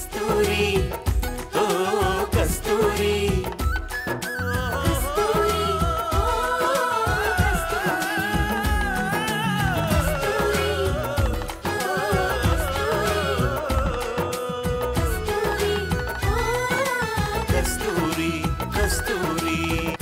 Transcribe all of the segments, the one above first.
கஸ்தூரி ஓ கஸ்தூரி கஸ்தூரி கஸ்தூரி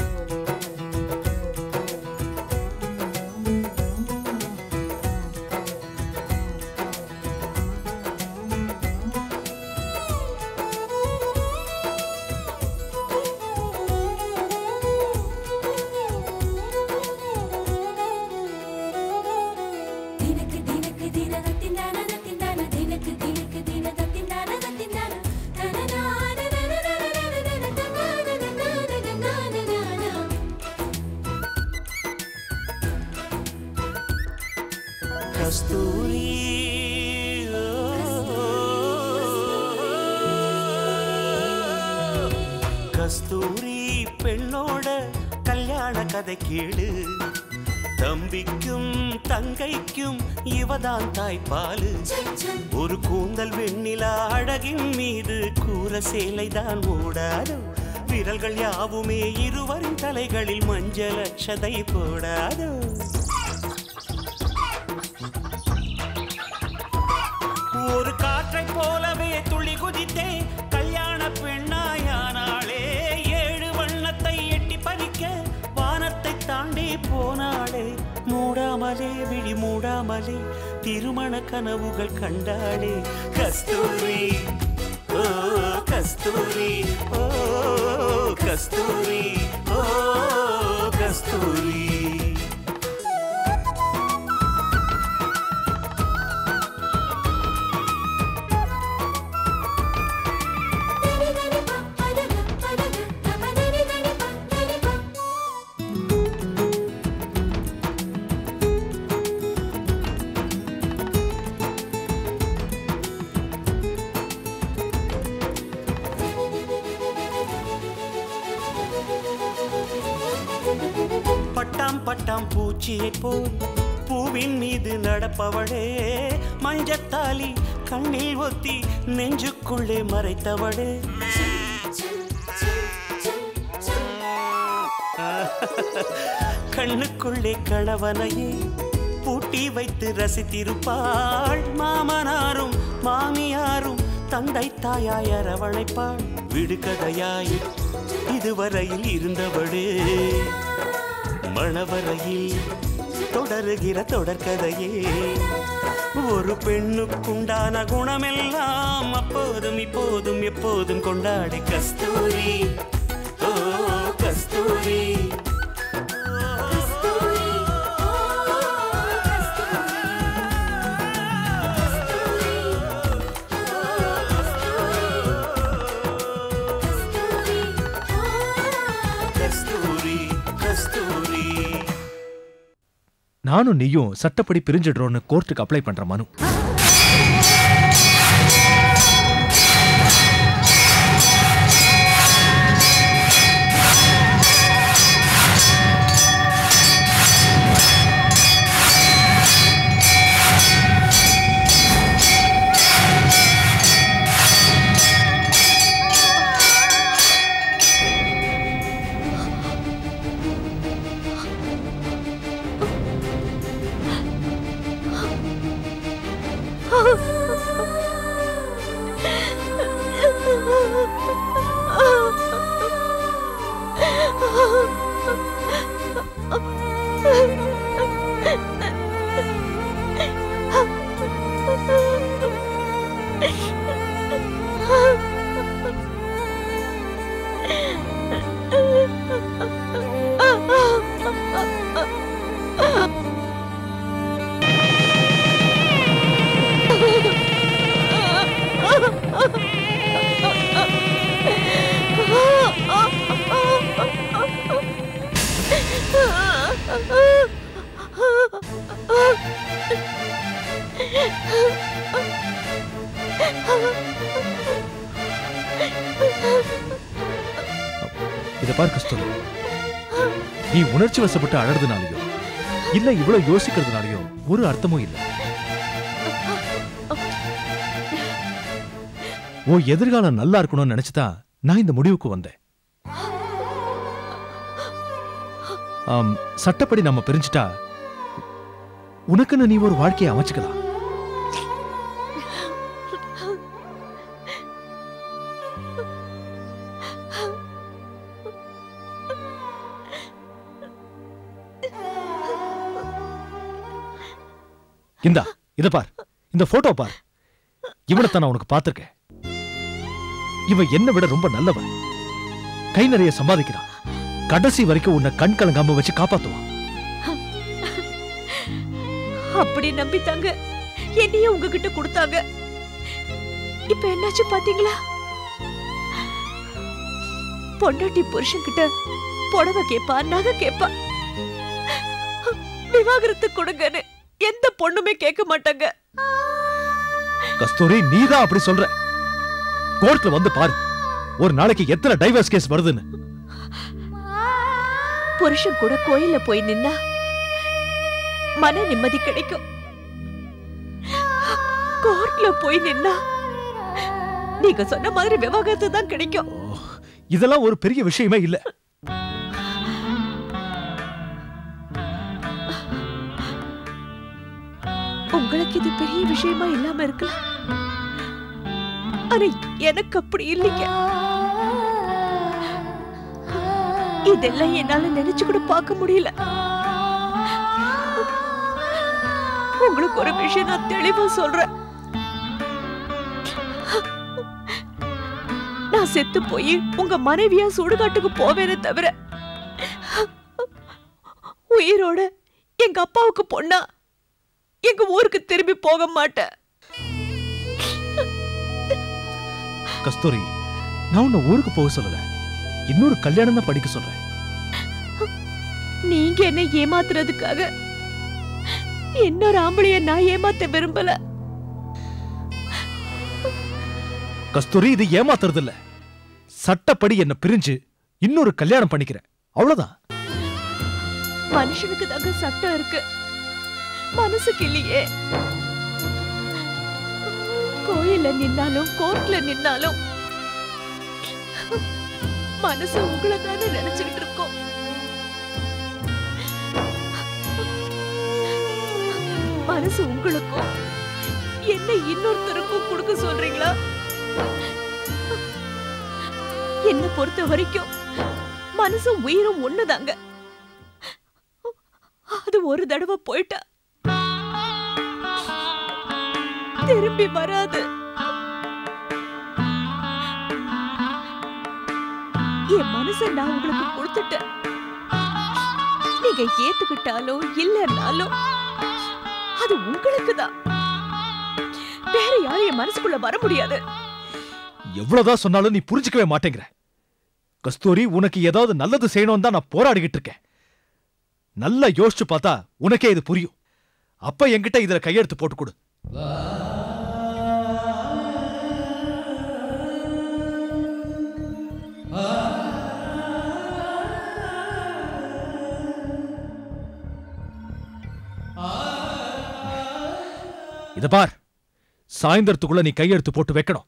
ದಿನಕ್ಕೆ ದಿನಕ್ಕೆ ದಿನ ದತ್ತಿಂದಾನ ದತ್ತಿಂದಾನ ದಿನಕ್ಕೆ ದಿನಕ್ಕೆ ದಿನ ದತ್ತಿಂದಾನ ದತ್ತಿಂದಾನ கஸ்தூரி கஸ்தூரி பெண்ணோட கல்யாண கதை கேளு தம்பிக்கும் தங்கைக்கும் இவதான் தாய்ப்பாலு ஒரு கூந்தல் வெண்ணிலா அழகின் மீது கூற சேலைதான் ஓடாது விரல்கள் யாவுமே இருவரின் தலைகளில் மஞ்சள் அட்சதை போடாது ஒரு காற்றைப் போலவே துள்ளி குதித்தே கல்யாண பெண்ணாயானாளே ஏழு வண்ணத்தை எட்டி பறிக்க வானத்தை தாண்டி போனாளே மூடாமலே விழி மூடாமலே திருமண கனவுகள் கண்டாளே கஸ்தூரி ஓ கஸ்தூரி ஓ கஸ்தூரி ஓ கஸ்தூரி பட்டாம் பட்டாம் பூச்சியைப் போல் பூவின் மீது நடப்பவளே மஞ்சத்தாலி கண்ணில் ஒத்தி நெஞ்சுக்குள்ளே மறைத்தவளே கண்ணுக்குள்ளே கணவனையே பூட்டி வைத்து ரசித்திருப்பாள் மாமனாரும் மாமியாரும் தந்தை தாயாய் அரவணைப்பாள் விடுகதையாய் இதுவரையில் இருந்தவளே மணவரையில் தொடருகிற தொடர்கதையே ஒரு பெண்ணுக்குண்டான குணமெல்லாம் அப்போதும் இப்போதும் எப்போதும் கொண்டாடி கஸ்தூரி ஓ கஸ்தூரி கஸ்தூரி கஸ்தூரி நானும் நீயும் சட்டப்படி பிரிஞ்சிடுறோன்னு கோர்ட்டுக்கு அப்ளை பண்ற மனு இத பார் கஸ்தூரி நீ உணர்ச்சி வசப்பட்டு அழறதுனாலயோ இல்ல இவ்வளவு யோசிக்கிறதுனாலயோ ஒரு அர்த்தமும் இல்ல உன் எதிர்காலம் நல்லா இருக்கணும்னு நினைச்சுதான் நான் இந்த முடிவுக்கு வந்தேன் ஆம், சட்டப்படி நம்ம பிரிஞ்சுட்டா உனக்குன்னு நீ ஒரு வாழ்க்கையை அமைச்சுக்கலாம் இந்தா இத பார் இந்த போட்டோ பார் இவனைத்தான் நான் உனக்கு பார்த்திருக்கேன் இவன் என்னை விட ரொம்ப நல்லவன் கை நிறைய சம்பாதிக்கிறான் கடைசி வரைக்கும் உன்னை கண் கலங்காம வச்சு காப்பாத்துவான் அப்படி நம்பித்தாங்க என்னையும் உங்ககிட்ட கொடுத்தாங்க இப்ப என்னாச்சு பாத்தீங்களா பொண்டாட்டி புருஷன் கிட்ட புடவை கேப்பா நகை கேப்பா விவாகரத்து கொடுங்கன்னு எந்த பொண்ணுமே கேட்க மாட்டாங்க கஸ்தூரி நீதான் அப்படி சொல்ற கோர்ட்ல வந்து பாரு ஒரு நாளைக்கு எத்தனை டைவர்ஸ் கேஸ் வருதுன்னு புருஷன் கூட கோயில்ல போய் நின்னா மன நிம்மதி கிடைக்கும் கோர்ட்ல போய் நின்னா நீங்க சொன்ன மாதிரி விவாகரத்து தான் கிடைக்கும் ஓ, இதெல்லாம் ஒரு பெரிய விஷயமே இல்ல உங்களுக்கு இது பெரிய விஷயமா இல்லாம இருக்கலாம் ஆனா எனக்கு அப்படி இல்லைங்க இதெல்லாம் என்னால நினைச்சு கூட பார்க்க முடியல உங்களுக்கு ஒரு விஷயம் நான் தெளிவா சொல்றேன் நான் செத்து போய் உங்க மனைவியா சுடுகாட்டுக்கு போவேனே தவிர உயிரோட எங்க அப்பாவுக்கு பொண்ணா எங்க ஊருக்கு திரும்பி போக மாட்டேன் கஸ்தூரி நான் உன்னை ஊருக்கு போக சொல்லல இன்னொரு கல்யாணம் தான் படிக்க சொல்றேன் நீங்க என்ன ஏமாத்துறதுக்காக இன்னொரு ஆம்பளைய நான் ஏமாத்த விரும்பல கஸ்தூரி இது ஏமாத்துறது இல்ல சட்டப்படி என்ன பிரிஞ்சு இன்னொரு கல்யாணம் பண்ணிக்கிறேன் அவ்வளவுதான் மனுஷனுக்கு தாங்க சட்டம் இருக்கு மனசுக்கு இல்லையே கோயில்ல நின்னாலும் கோர்ட்ல நின்னாலும் மனசு உங்களை தானே நினைச்சுக்கிட்டு இருக்கோம் மனசு உங்களுக்கும் என்ன இன்னொருத்தருக்கும் கொடுக்க சொல்றீங்களா என்ன பொறுத்த வரைக்கும் மனசும் உயிரும் ஒண்ணுதாங்க அது ஒரு தடவை போயிட்டா திரும்பி வராது என் மனச நான் உங்களுக்கு கொடுத்துட்டேன் நீங்க ஏத்துக்கிட்டாலும் இல்லைன்னாலும் அது உங்களுக்கு தான் வேற யாரும் என் மனசுக்குள்ள வர முடியாது எவ்வளவுதான் சொன்னாலும் நீ புரிஞ்சுக்கவே மாட்டேங்கிற கஸ்தூரி உனக்கு ஏதாவது நல்லது செய்யணும் தான் நான் போராடிக்கிட்டு இருக்கேன் நல்லா யோசிச்சு பார்த்தா உனக்கே இது புரியும் அப்ப என்கிட்ட இதுல கையெழுத்து போட்டு கொடு இத பார் சாயந்தரத்துக்குள்ள நீ கையெழுத்து போட்டு வைக்கணும்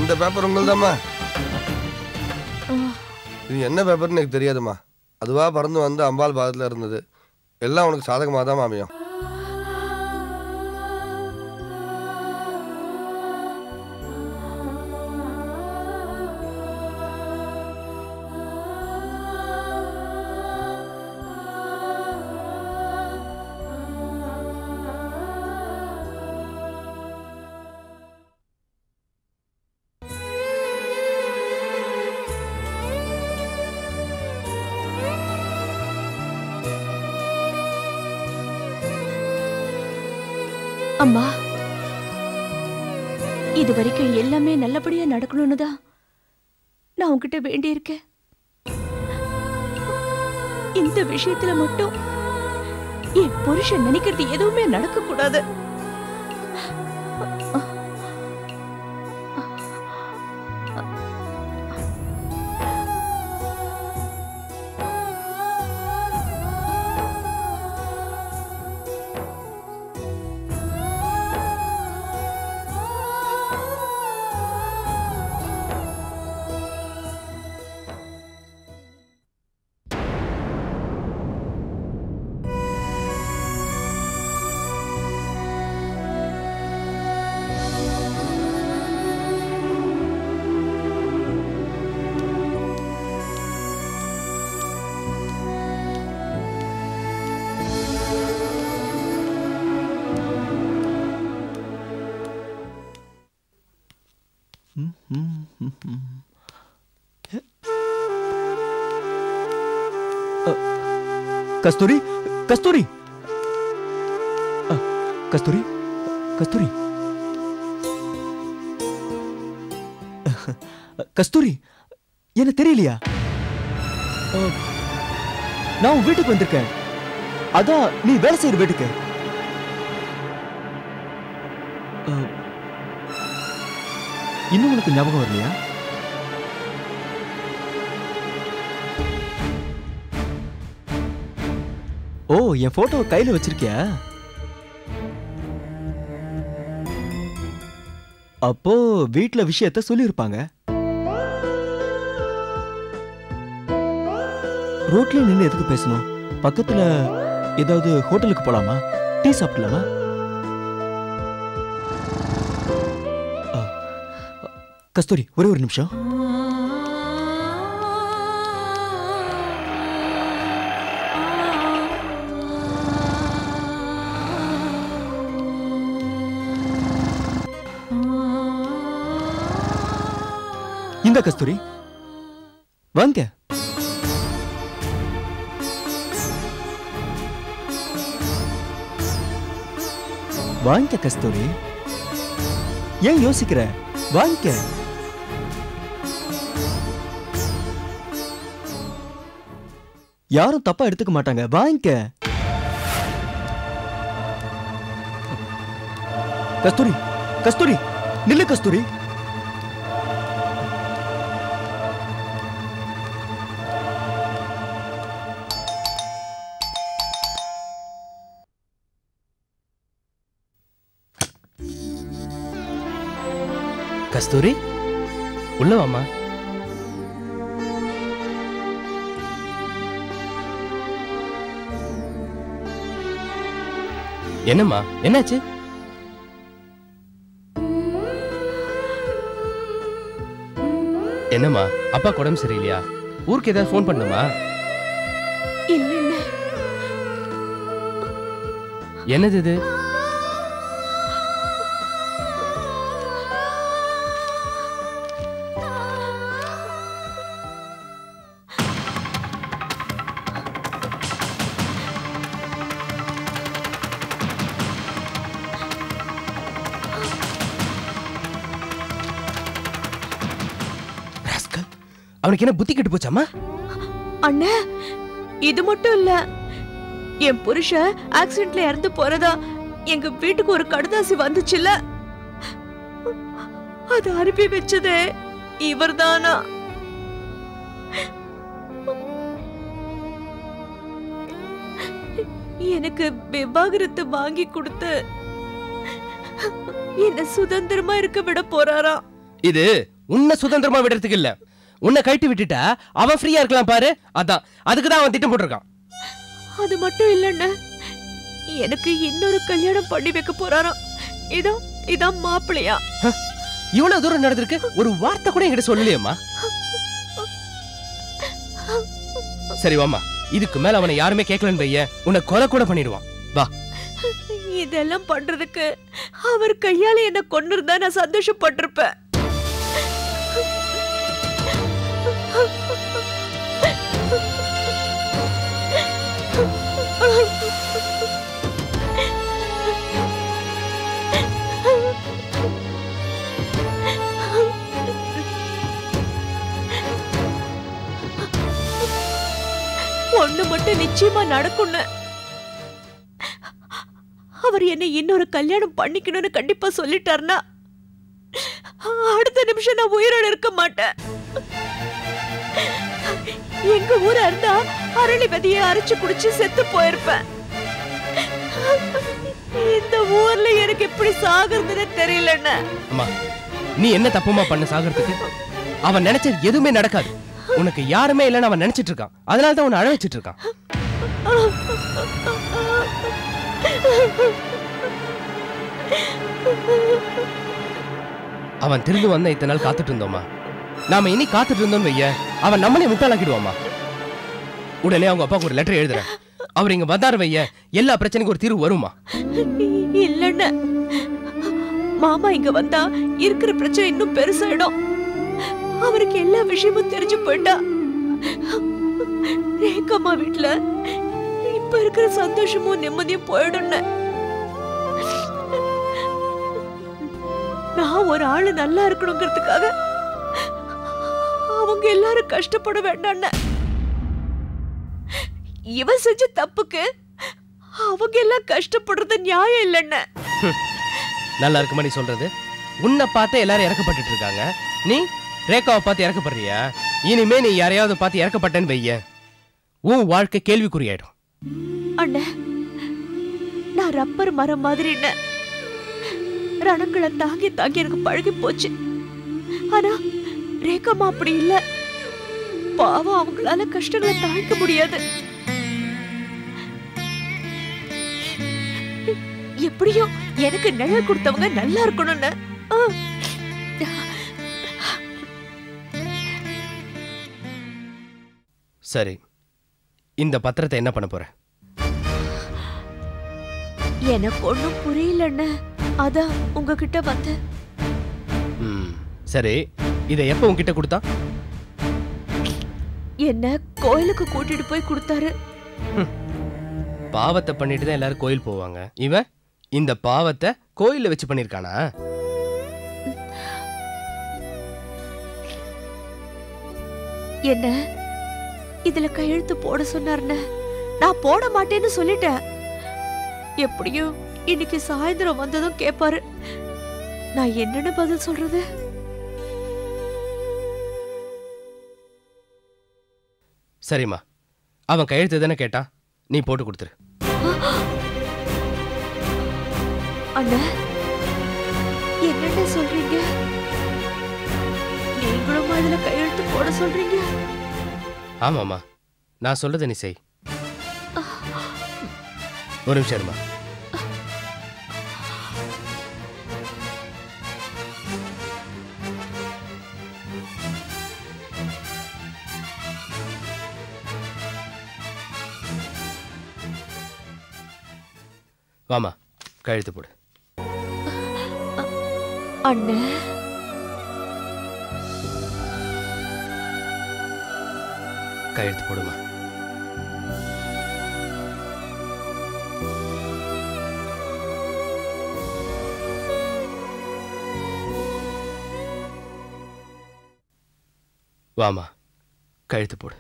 இந்த பேப்பர் உங்களுதாம்மா இது என்ன பேப்பர்னு எனக்கு தெரியாதும்மா அதுவா பறந்து வந்து அம்பாள் பாதத்தில் இருந்தது எல்லாம் உனக்கு சாதகமாக தான் அமையும் அம்மா இது வரைக்கும் எல்லாமே நல்லபடியா நடக்கணும்னு தான் நான் உன்கிட்ட வேண்டியிருக்கேன் இந்த விஷயத்துல மட்டும் என் புருஷன் நினைக்கிறது எதுவுமே நடக்க கூடாது கஸ்தூரி கஸ்தூரி அ, கஸ்தூரி கஸ்தூரி கஸ்தூரி என்ன தெரியலையா அ, நான் உன் வீட்டுக்கு வந்திருக்கேன் அதான் நீ வேலை செய்யற வீட்டுக்கு அ, இன்னும் உனக்கு ஞாபகம் வரலையா ஓ என் போட்டோ கையில வச்சிருக்கியா அப்போ வீட்ல விஷயத்த சொல்லியிருப்பாங்க ரோட்ல நின்று எதுக்கு பேசணும் பக்கத்துல ஏதாவது ஹோட்டலுக்கு போலாமா டீ சாப்பிடலாமா ஆ, கஸ்தூரி ஒரே ஒரு நிமிஷம் இந்த கஸ்தூரி வாங்க வாங்க கஸ்தூரி ஏன் யோசிக்கிற வாங்க யாரும் தப்பா எடுத்துக்க மாட்டாங்க வாங்க கஸ்தூரி கஸ்தூரி நில்லு கஸ்தூரி கஸ்தூரி உள்ள வாமா என்னம்மா என்னாச்சு என்னம்மா அப்பா உடம்பு சரியில்லையா ஊருக்கு ஏதாவது ஃபோன் பண்ணுமா இல்லைன்னு என்னது இது ராஸ்கல். அவனுக்கு என்ன புத்தி கெட்டு போச்சாமா அண்ணே இது மட்டும் இல்ல என் புருஷன் ஆக்சிடென்ட்ல இறந்து போறதா எங்க வீட்டுக்கு ஒரு கடுதாசி வந்துச்சுல்ல அது அனுப்பி வச்சதே இவர்தானா எனக்கு விவாகரத்து வாங்கி கொடுத்து என்ன சுதந்திரமா இருக்க விட போறாராம் இது உன்னை சுதந்திரமா விடுறதுக்கு இல்ல உன்னை கழட்டி விட்டுட்டா அவன் ஃப்ரீயா இருக்கலாம் பாரு அதான் அதுக்கு தான் அவன் திட்டம் போட்டிருக்கான் அது மட்டும் இல்லைண்ண எனக்கு இன்னொரு கல்யாணம் பண்ணி வைக்க போறாராம் இதான் இதான் மாப்பிள்ளையா இவ்வளவு தூரம் நடந்திருக்கு ஒரு வார்த்தை கூட என்கிட்ட சொல்லலையேம்மா சரி வாம்மா இதுக்கு மேல அவனை யாருமே கேட்கலன்னு வைய உன்னை கொலை கூட பண்ணிடுவான் வா இதெல்லாம் பண்றதுக்கு அவர் கையால என்ன கொண்டு இருந்தா நான் சந்தோஷப்பட்டிருப்பேன் ஒண்ணு மட்டும் நிச்சயமா நடக்கும்னு அவர் என்ன இன்னொரு கல்யாணம் பண்ணிக்கணும்னு கண்டிப்பா சொல்லிட்டாருன்னா அடுத்த நிமிஷம் நான் உயிரோட இருக்க மாட்டேன் எங்க ஊரா இருந்தா அரளி விதைய அரைச்சு குடிச்சு செத்து போயிருப்பேன் இந்த ஊர்ல எனக்கு எப்படி சாகுறதுன்னு தெரியலன்னு அம்மா நீ என்ன தப்புமா பண்ண சாகிறதுக்கு அவன் நினைச்சது எதுவுமே நடக்காது உனக்கு யாருமே இல்லைன்னு அவன் நினைச்சிட்டு இருக்கான் அதனால தான் உன்னை அழ வச்சிட்டு இருக்கான் அவன் திரும்பி வந்த இத்தனை நாள் காத்துட்டு இருந்தோமா நாம இனி காத்துட்டு இருந்தோம்னு வைய அவன் நம்மளே முட்டாளாக்கிடுவாமா உடனே அவங்க அப்பாவுக்கு ஒரு லெட்டர் எழுதுறேன் அவர் இங்க வந்தாரு வைய எல்லா பிரச்சனைக்கும் ஒரு தீர்வு வருமா இல்லன்னு மாமா இங்க வந்தா இருக்கிற பிரச்சனை இன்னும் பெருசாயிடும் அவருக்கு எல்லா விஷயமும் தெரிஞ்சு போயிட்டா ரேகம்மா வீட்ல இப்ப இருக்கிற சந்தோஷமும் நிம்மதியும் போயிடும்னு நான் ஒரு ஆளு நல்லா இருக்கணுங்கிறதுக்காக அவங்க எல்லாரும் கஷ்டப்பட வேண்டான்னு இவன் செஞ்ச தப்புக்கு அவங்க எல்லாம் கஷ்டப்படுறது நியாயம் இல்லைன்னு நல்லா இருக்குமா நீ சொல்றது உன்னை பார்த்து எல்லாரும் இறக்கப்பட்டுட்டு இருக்காங்க நீ ரேகாவை பார்த்து இறக்கப்படுறியா இனிமே நீ யாரையாவது பார்த்து இறக்கப்பட்டேன்னு வைய உன் வாழ்க்கை கேள்விக்குறியாயிடும் அண்ணே நான் ரப்பர் மரம் மாதிரி என்ன ரணங்களை தாங்கி தாங்கி எனக்கு பழகி போச்சு ஆனா ரேகம்மா அப்படி இல்ல பாவம் அவங்களால கஷ்டங்களை தாங்கிக்க முடியாது எப்படியோ எனக்கு நிழல் கொடுத்தவங்க நல்லா இருக்கணும்னு ஆ. சரி இந்த பத்திரத்தை என்ன பண்ண போற எனக்கு ஒண்ணும் புரியலன்னு அதான் உங்ககிட்ட வந்தேன் ம், சரி இதை எப்போ உன்கிட்ட கொடுத்தான் என்ன கோயிலுக்கு கூட்டிட்டு போய் கொடுத்தாரு பாவத்தை பண்ணிட்டு தான் எல்லாரும் கோயில் போவாங்க இவன் இந்த பாவத்தை கோயில்ல வச்சு பண்ணிருக்கானா என்ன இதுல கையெழுத்து போட சொன்னார்னு நான் போட மாட்டேன்னு சொல்லிட்டேன் எப்படியும் இன்னைக்கு சாயந்தரம் வந்ததும் கேட்பாரு நான் என்னன்னு பதில் சொல்றது சரிம்மா அவன் கையெழுத்து தானே கேட்டான் நீ போட்டு கொடுத்துரு அண்ணா என்னென்ன சொல்றீங்க நீங்களும் அதுல கையெழுத்து போட சொல்றீங்க ஆமாம்மா நான் சொல்றதை நீ செய் ஒரு நிமிஷம் இருமா வாமா கழுத்து போடு அண்ணே கையெழுத்து போடுமா வாமா கழுத்து போடு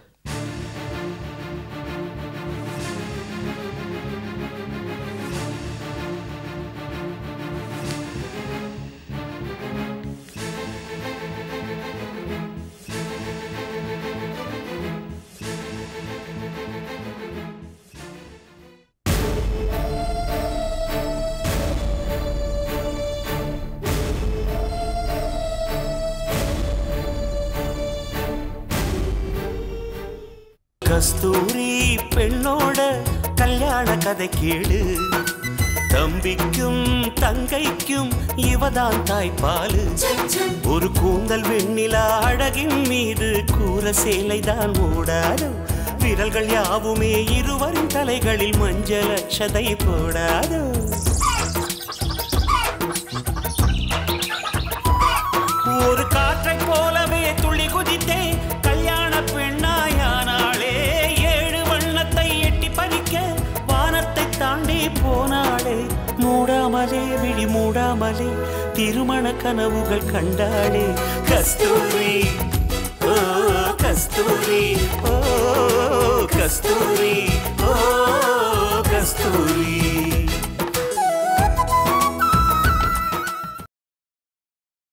கஸ்தூரி பெண்ணோட கல்யாண கதை கேளு தம்பிக்கும் தங்கைக்கும் இவதான் தாய்ப்பாலு ஒரு கூந்தல் வெண்ணிலா அழகின் மீது கூற சேலைதான் ஓடாது விரல்கள் யாவுமே இருவரின் தலைகளில் மஞ்சள் அக்ஷதை போடாது ஒரு காற்றை போலவே துள்ளி குதித்தே கல்யாண பெண்ணாயானாளே ஏழு வண்ணத்தை எட்டி பறிக்க வானத்தை தாண்டி போனாளே மூடாமலே விழி மூடாமலே திருமண கனவுகள் கண்டாளே கஸ்தூரி ஓ கஸ்தூரி ஓ கஸ்தூரி ஓ